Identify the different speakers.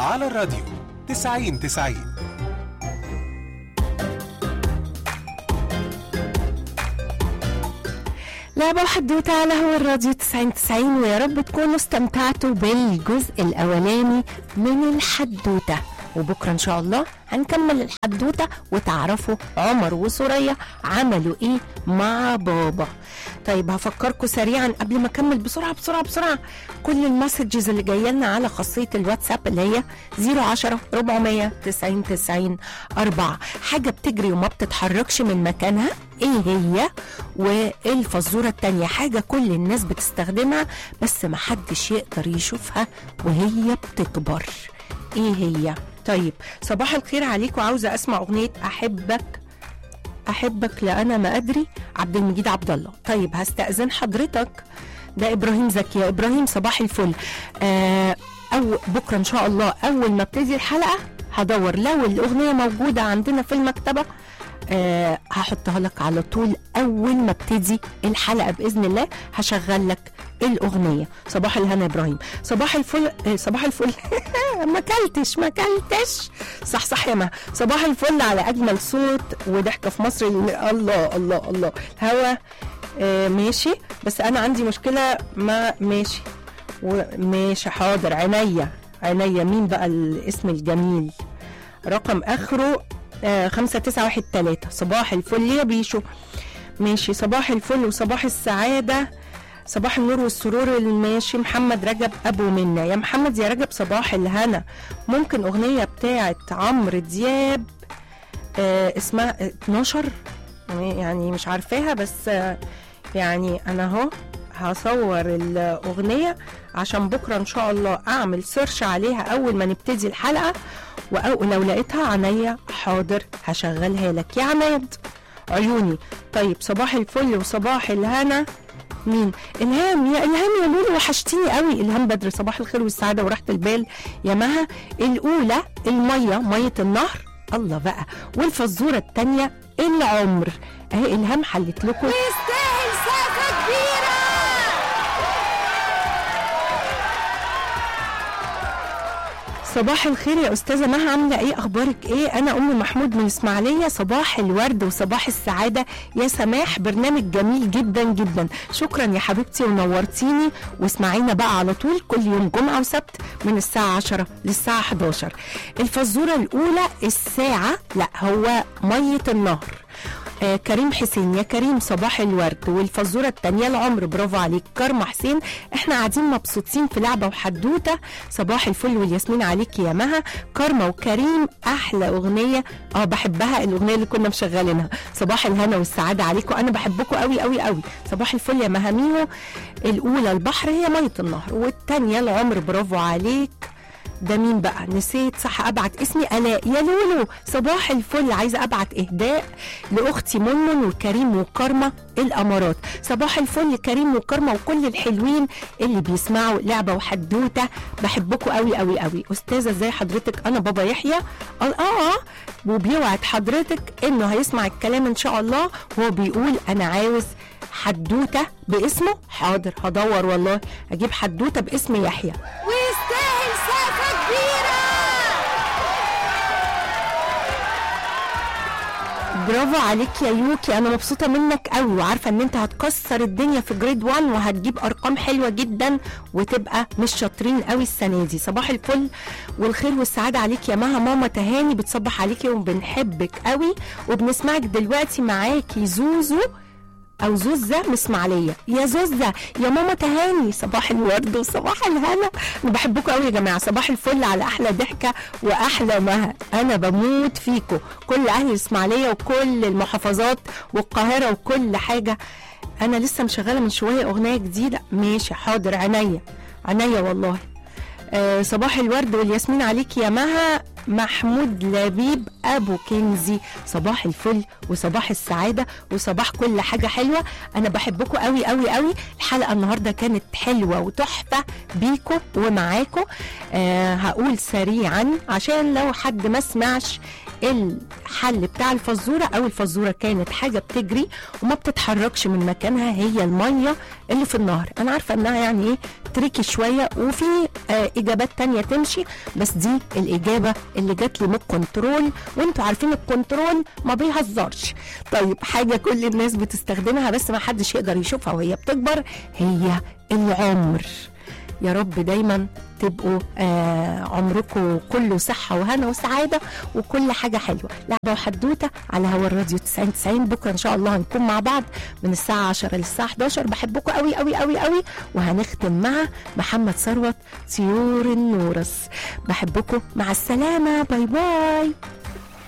Speaker 1: على الراديو 90 90
Speaker 2: لعبة وحدوتة على هو الراديو 90 90 ويا رب تكونوا استمتعتوا بالجزء الأولاني من الحدوتة وبكرة إن شاء الله هنكمل الحدوتة وتعرفوا عمر وسوريا عملوا إيه مع بابا طيب هفكركم سريعا قبل ما أكمل بسرعة بسرعة بسرعة كل المسجز اللي جاية لنا على خاصية الواتساب اللي هي 010 400 90 90 4 حاجة بتجري وما بتتحركش من مكانها ايه هي والفزوره التانية حاجه كل الناس بتستخدمها بس محدش يقدر يشوفها وهي بتكبر ايه هي طيب صباح الخير عليكم عاوزه اسمع اغنيه احبك احبك لانا ما ادري عبد المجيد عبد الله طيب هستاذن حضرتك ده ابراهيم زكي يا ابراهيم صباح الفل آه او بكره ان شاء الله اول ما ابتدي الحلقه هدور لو الاغنيه موجوده عندنا في المكتبه آه هحطها لك على طول اول ما ابتدي الحلقه باذن الله هشغل لك الاغنيه صباح الهنا يا ابراهيم صباح الفل آه صباح الفل ما كلتش ما كلتش صح صح يا ما صباح الفل على اجمل صوت وضحكه في مصر الله الله الله الهوا آه ماشي بس انا عندي مشكله ما ماشي وماشي حاضر عينيا عينيا مين بقى الاسم الجميل رقم اخره آه خمسة تسعة واحد تلاتة صباح الفل يا بيشو ماشي صباح الفل وصباح السعادة صباح النور والسرور الماشي محمد رجب ابو منا يا محمد يا رجب صباح الهنا ممكن اغنية بتاعت عمرو دياب آه اسمها 12 يعني مش عارفاها بس آه يعني انا اهو هصور الاغنيه عشان بكره ان شاء الله اعمل سيرش عليها اول ما نبتدي الحلقه ولو لقيتها عينيا حاضر هشغلها لك يا عماد عيوني طيب صباح الفل وصباح الهنا مين الهام يا الهام يا لولو وحشتيني قوي الهام بدر صباح الخير والسعاده وراحه البال يا مها الاولى الميه ميه النهر الله بقى والفزوره الثانيه العمر اهي الهام حلت لكم
Speaker 3: يستاهل سقفة كبيرة
Speaker 2: صباح الخير يا استاذه مها عامله ايه اخبارك ايه انا ام محمود من اسماعيليه صباح الورد وصباح السعاده يا سماح برنامج جميل جدا جدا شكرا يا حبيبتي ونورتيني واسمعينا بقى على طول كل يوم جمعه وسبت من الساعه 10 للساعه 11 الفزوره الاولى الساعه لا هو ميه النهر آه كريم حسين يا كريم صباح الورد والفزوره الثانيه العمر برافو عليك كرمه حسين احنا قاعدين مبسوطين في لعبه وحدوته صباح الفل والياسمين عليك يا مها كرمه وكريم احلى اغنيه اه بحبها الاغنيه اللي كنا مشغلينها صباح الهنا والسعاده عليكم انا بحبكم قوي قوي قوي صباح الفل يا مهاميو الاولى البحر هي ميه النهر والثانيه العمر برافو عليك ده مين بقى نسيت صح ابعت اسمي الاء يا لولو صباح الفل عايزه ابعت اهداء لاختي منن وكريم وكرمه الامارات صباح الفل كريم وكرمه وكل الحلوين اللي بيسمعوا لعبه وحدوته بحبكم قوي قوي قوي استاذه ازاي حضرتك انا بابا يحيى اه اه وبيوعد حضرتك انه هيسمع الكلام ان شاء الله وهو بيقول انا عاوز حدوته باسمه حاضر هدور والله اجيب حدوته باسم يحيى
Speaker 3: ويستاهل سقفة كبيرة
Speaker 2: برافو عليك يا يوكي انا مبسوطه منك قوي وعارفه ان انت هتكسر الدنيا في جريد 1 وهتجيب ارقام حلوه جدا وتبقى مش شاطرين قوي السنه دي صباح الفل والخير والسعاده عليك يا مها ماما تهاني بتصبح عليكي وبنحبك قوي وبنسمعك دلوقتي معاكي زوزو او زوزة من اسماعيليه يا زوزة يا ماما تهاني صباح الورد وصباح الهنا انا بحبكم قوي يا جماعه صباح الفل على احلى ضحكه واحلى مها انا بموت فيكم كل اهل الاسماعيليه وكل المحافظات والقاهره وكل حاجه انا لسه مشغله من شويه اغنيه جديده ماشي حاضر عينيا عينيا والله آه صباح الورد والياسمين عليك يا مها محمود لبيب ابو كنزي صباح الفل وصباح السعاده وصباح كل حاجه حلوه انا بحبكم قوي قوي قوي الحلقه النهارده كانت حلوه وتحفه بيكم ومعاكم آه هقول سريعا عشان لو حد ما سمعش الحل بتاع الفزوره او الفزوره كانت حاجه بتجري وما بتتحركش من مكانها هي الميه اللي في النهر انا عارفه انها يعني ايه تريكي شويه وفي آه اجابات تانية تمشي بس دي الاجابه اللي جات لي من الكنترول وانتوا عارفين الكنترول ما بيهزرش طيب حاجه كل الناس بتستخدمها بس ما حدش يقدر يشوفها وهي بتكبر هي العمر يا رب دايما تبقوا آه عمركم كله صحة وهنا وسعادة وكل حاجة حلوة لعبة وحدوتة على هوا الراديو 90 90 بكرة إن شاء الله هنكون مع بعض من الساعة 10 للساعة 11 بحبكم قوي قوي قوي قوي وهنختم مع محمد ثروت طيور النورس بحبكم مع السلامة باي باي